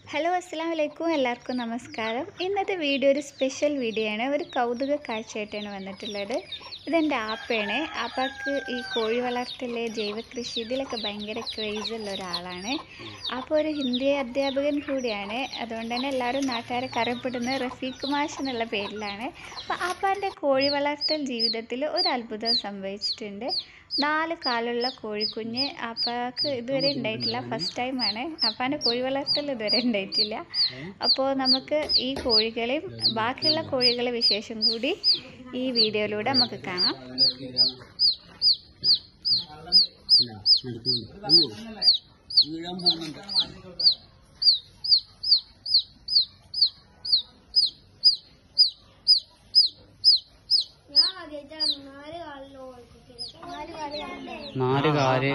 Hello അസ്സാം വലൈക്കും എല്ലാവർക്കും നമസ്കാരം ഇന്നത്തെ വീഡിയോ ഒരു സ്പെഷ്യൽ വീഡിയോ ആണ് ഒരു കൗതുക കാഴ്ചയായിട്ടാണ് വന്നിട്ടുള്ളത് ഇതെൻ്റെ ആപ്പയാണ് ആപ്പാക്ക് ഈ കോഴി വളർത്തല് ജൈവകൃഷി ഇതിലൊക്കെ ഭയങ്കര ക്രേസ് ഉള്ള ഒരാളാണ് അപ്പോൾ ഒരു ഹിന്ദി അധ്യാപകൻ കൂടിയാണ് അതുകൊണ്ട് തന്നെ എല്ലാവരും നാട്ടുകാരെ കറപ്പെടുന്നത് റഫീഖ് മാഷ് എന്നുള്ള പേരിലാണ് അപ്പോൾ ആപ്പാൻ്റെ കോഴി വളർത്തൽ ജീവിതത്തിൽ ഒരു അത്ഭുതം സംഭവിച്ചിട്ടുണ്ട് നാല് കാലുള്ള കോഴിക്കുഞ്ഞ് അപ്പാക്ക് ഇതുവരെ ഉണ്ടായിട്ടില്ല ഫസ്റ്റ് ടൈമാണ് അപ്പാൻ്റെ കോഴി വളർത്തൽ ഇതുവരെ ഉണ്ടായിട്ടില്ല അപ്പോൾ നമുക്ക് ഈ കോഴികളെയും ബാക്കിയുള്ള കോഴികളെ വിശേഷം കൂടി ഈ വീഡിയോയിലൂടെ നമുക്ക് കാണാം വീഴാൻ പോകുന്നുണ്ട് നാല് കാല്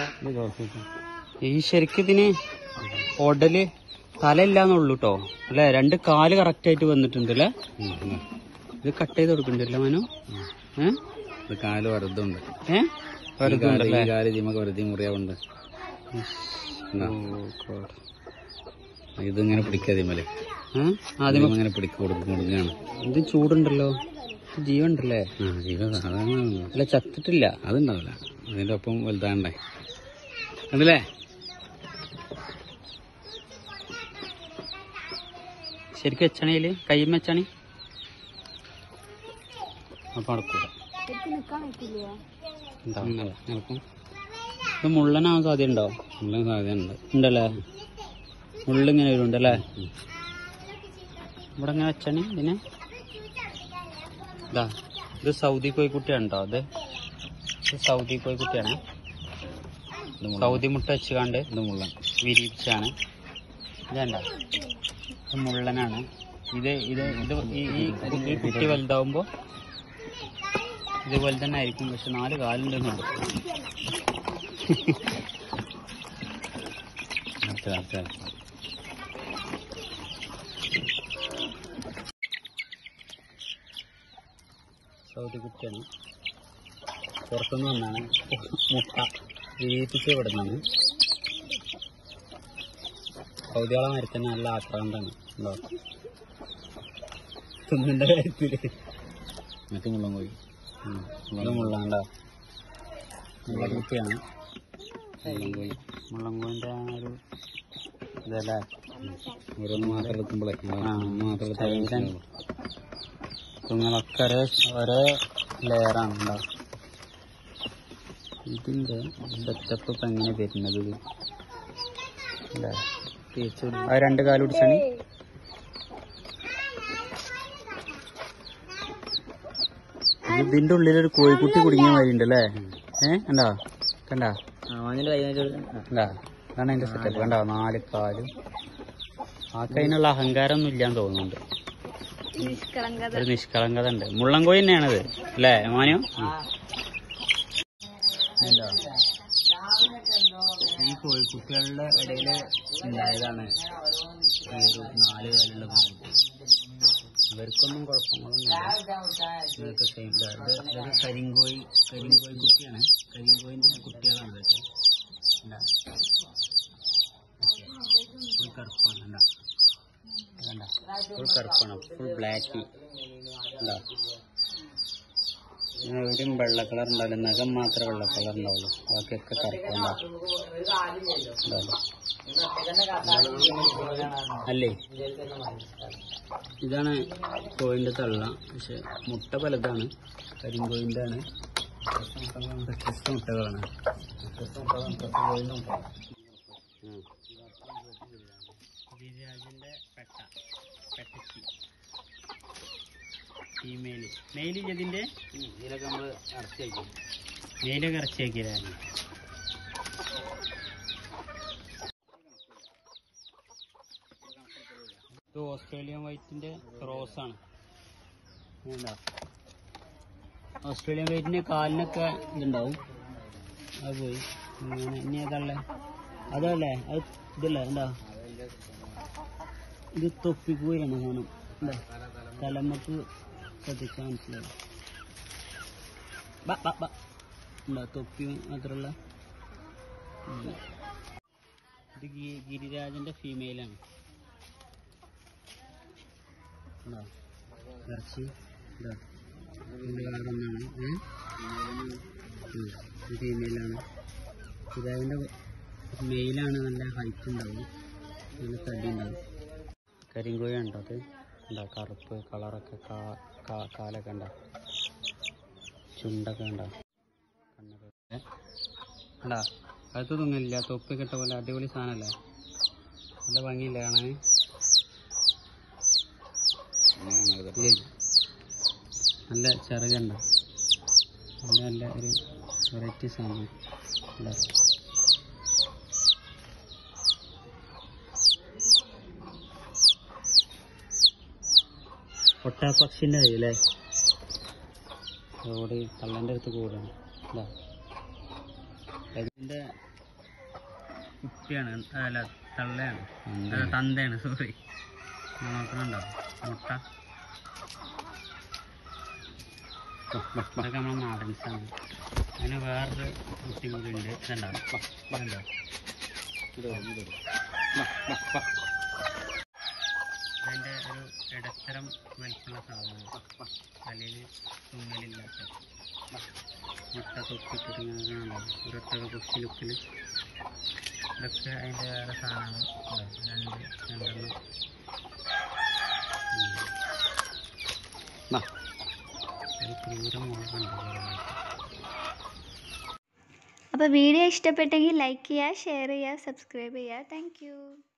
ഈ ശരിക്കും ഇതിന് ഉടല് തലയില്ലാന്നുള്ളൂ കേട്ടോ അല്ലെ രണ്ട് കാല് കറക്റ്റ് ആയിട്ട് വന്നിട്ടുണ്ട് അല്ലേ ഇത് കട്ട് ചെയ്ത് കൊടുക്കണ്ടല്ലോ മനു ഏഹ് ഇത് കാല് വറുതുണ്ട് ഏഹ് ഈ കാല് ഇതിമൊക്കെ വെറുതെ മുറിയാവുണ്ട് ഇതിങ്ങനെ പിടിക്കാതിമല്ലേ ആദ്യം ഇങ്ങനെ പിടിക്ക കൊടുക്കും കൊടുക്കുകയാണ് ഇത് ചൂടുണ്ടല്ലോ ഇത് ജീവനുണ്ടല്ലേ ആ ജീവ സാധാരണ അല്ല ചത്തിട്ടില്ല അതുണ്ടാവില്ല അതിന്റെ ഒപ്പം വലുതാണ്ടേ കണ്ടില്ലേ ശരിക്കും വെച്ചണേല് കയ്യും വെച്ചണി അപ്പൊ നടക്കൂല ഉണ്ടാവും. നടക്കും ഇത് മുള്ളനാവാൻ സാധ്യത ഉണ്ടോ നല്ല സാധ്യതയുണ്ട് ഉണ്ടല്ലേ മുള്ളിങ്ങനെ വരുന്നുണ്ടല്ലേ ഇവിടെ ഇങ്ങനെ വെച്ചണി ഇതിനെ ഇതാ ഇത് സൗദി കോഴിക്കുട്ടിയാണ് കേട്ടോ അത് ഇത് സൗദി കോഴിക്കുട്ടിയാണ് സൗദി മുട്ട വെച്ചുകാണ്ട് ഇത് മുള്ളൻ വിരിയിച്ചാണ് ഇതണ്ട ഇത് മുള്ളനാണ് ഇത് ഇത് ഇത് ഈ ഈ ഈ കുട്ടി വലുതാവുമ്പോ ഇതുപോലെ തന്നെ ആയിരിക്കും പക്ഷെ നാല് കാലുണ്ടെന്നുണ്ട് അടുത്ത അടുത്ത സൗദി കുട്ടിയാണ് പുറത്തുനിന്ന് വന്നാണ് മുട്ട വിരിയിപ്പിച്ച് വിടുന്നതാണ് സൗദികളെ മാതിരി തന്നെ നല്ല ആക്രാന്താണ് ഉണ്ടോ തിന്നിന്റെ കാര്യത്തില് മറ്റു മുള്ളൻ കോഴി ഉം. ഇത് മുള്ളാണ്ട മുള്ളൻ കുട്ടിയാണ് മുള്ളൻ കോഴി മുള്ളൻകോയിന്റെ ആ ഒരു ഇതല്ലേ ഓരോന്ന് മാത്രം എടുക്കുമ്പോഴേ ആ, മാത്രം എടുത്താൽ ശരീരം. മനസ്സിലാവുള്ളൂ. തുങ്ങളൊക്കെ ഒരേ ഒരേ ലെയറാണ് ഉണ്ടോ ഇതിന്റെ സെറ്റപ്പ് ഇപ്പൊ എങ്ങനെ വരുന്നത് ഇത്? അല്ലേ തേച്ച് പിടി- ആ രണ്ട് കാല് പിടിച്ചാണ് ഇതിന്റെ ഉള്ളിലൊരു കോഴിക്കുട്ടി കുടുങ്ങിയ മാതിരി ഉണ്ട് അല്ലേ ഏ കണ്ടാ കണ്ടാ കണ്ടാ അതാണ് അതിന്റെ സെറ്റപ്പ് കണ്ടാ നാല് കാലും ആൾക്ക് അതിനുള്ള അഹങ്കാരം ഒന്നും ഇല്ലാന്ന് തോന്നുന്നുണ്ട് ഒരു നിഷ്കളങ്കത ഉണ്ട് മുള്ളൻകോഴി തന്നെയാണത് അല്ലേ മാനു ഈ കോഴിക്കുട്ടികളുടെ ഇടയിൽ ഉണ്ടായതാണ് ഈ ഒരു നാല് കാലുള്ള കോഴിക്കുട്ടി ഇവർക്കൊന്നും കുഴപ്പങ്ങളൊന്നുമില്ല ഇതൊക്കെ സെയിം ഇത് ഇതൊക്കെ കരിങ്കോഴി കരിങ്കോഴി കുട്ടിയാണ് കരിങ്കോഴിന്റെ കുട്ടികളാണ് ഇതൊക്കെ ഇതാ. ഫുൾ കറുപ്പാണ് കണ്ടാ കണ്ട ഫുൾ കറുപ്പാണ് ഫുൾ ബ്ലാക്ക് എന്താ എവിടെയും വെള്ള കളർ ഉണ്ടാവില്ല നഖം മാത്രമേ വെള്ള കളർ ഉണ്ടാവുള്ളൂ ബാക്കിയൊക്കെ കറുപ്പുണ്ടാ അല്ലേ ഇതാണ് കോഴിന്റെ തള്ള പക്ഷെ മുട്ട പലതാണ് കരിങ്കോഴിന്റെ ആണ് വ്യത്യസ്ത മുട്ടകളാണ് ഗിരിരാജന്റെ പെട്ട പെട്ടച്ചി ഫീമെയില് മെയില് ഇതിന്റെ ഇതിലൊക്കെ നമ്മൾ അടച്ചു വയ്ക്കും മെയിലൊക്കെ ഇറച്ചിയാക്കിയല്ലേ ഇത് ഓസ്ട്രേലിയൻ വൈറ്റിന്റെ ക്രോസ് ആണ് എന്താ ഓസ്ട്രേലിയൻ വൈറ്റിന്റെ കാലിനൊക്കെ ഇതുണ്ടാവും അത് പോയി അങ്ങനെ ഇനി ഏതല്ലേ അതല്ലേ അത് ഇതല്ലേ എന്താ ഇത് തൊപ്പിക്കൂരാണ് സാധനം എന്താ തലമ്മക്ക് ശ്രദ്ധിക്കാൻ മനസ്സിലാവും ബാ ബാ ബാ എന്താ തൊപ്പി മാത്രല്ല ഇത് ഗി- ഗിരിരാജന്റെ ഫീമെയിലാണ് കണ്ടോ ഇറച്ചി ഇതാ ഇതിൻ്റെ വേറെ ഒന്നാണ് ഫീമെയിലാണ് ഇതതിൻ്റെ മെയിലാണ് നല്ല ഹൈറ്റ് ഉണ്ടാവും നല്ല തടി ഉണ്ടാവും കരിങ്കോഴ ഉണ്ടോ അത് ഉണ്ടോ കറുപ്പ് കളറൊക്കെ കാ കാ- കാലൊക്കെ ഉണ്ടോ ചുണ്ടൊക്കെ ഉണ്ടോ കണ്ണൊക്കെ അടാ അടുത്ത് തൊന്നില്ല തൊപ്പി കെട്ട പോലെ അടിപൊളി സാധനമല്ലേ നല്ല ഭംഗിയില്ലേ കാണാൻ ഇല്ലേ? നല്ല ചെറുകുണ്ട നല്ല നല്ല ഒരു വെറൈറ്റി സാധനം അല്ലേ ഒട്ടാപ്പക്ഷിൻ്റെ കയ്യില്ലേ ഓടി കള്ളൻ്റെ അടുത്ത് കൂടാണ് അല്ലേ ഇതിൻ്റെ കുട്ടിയാണ് അല്ല തള്ളയാണ് അല്ല തന്തയാണ് സോറി നോക്കണുണ്ടോ മുട്ട അതൊക്കെ നമ്മളെ നാടൻസാണ് അതിന് വേറൊരു കുട്ടി കൂടി ഉണ്ട് ഇതുണ്ടാവും ഇതുണ്ടോ അതിൻ്റെ ഒരു ഇടത്തരം വലിപ്പുള്ള സാധനമാണ് തലയിൽ തുമ്മലില്ലാത്ത മുട്ട തൊപ്പിട്ടിട്ട് ഇങ്ങനെ ഉണ്ടാവും ഒരൊട്ടക കൊച്ചി ലുക്കിൽ ഇതൊക്കെ അതിൻ്റെ വേറെ സാധനമാണ് ഇതാ, രണ്ട് രണ്ടെണ്ണം ഉം. ഒരു ക്രൂര മുഖമുണ്ട് അപ്പോൾ വീഡിയോ ഇഷ്ടപ്പെട്ടെങ്കിൽ ലൈക്ക് ചെയ്യുക ഷെയർ ചെയ്യുക സബ്സ്ക്രൈബ് ചെയ്യുക താങ്ക്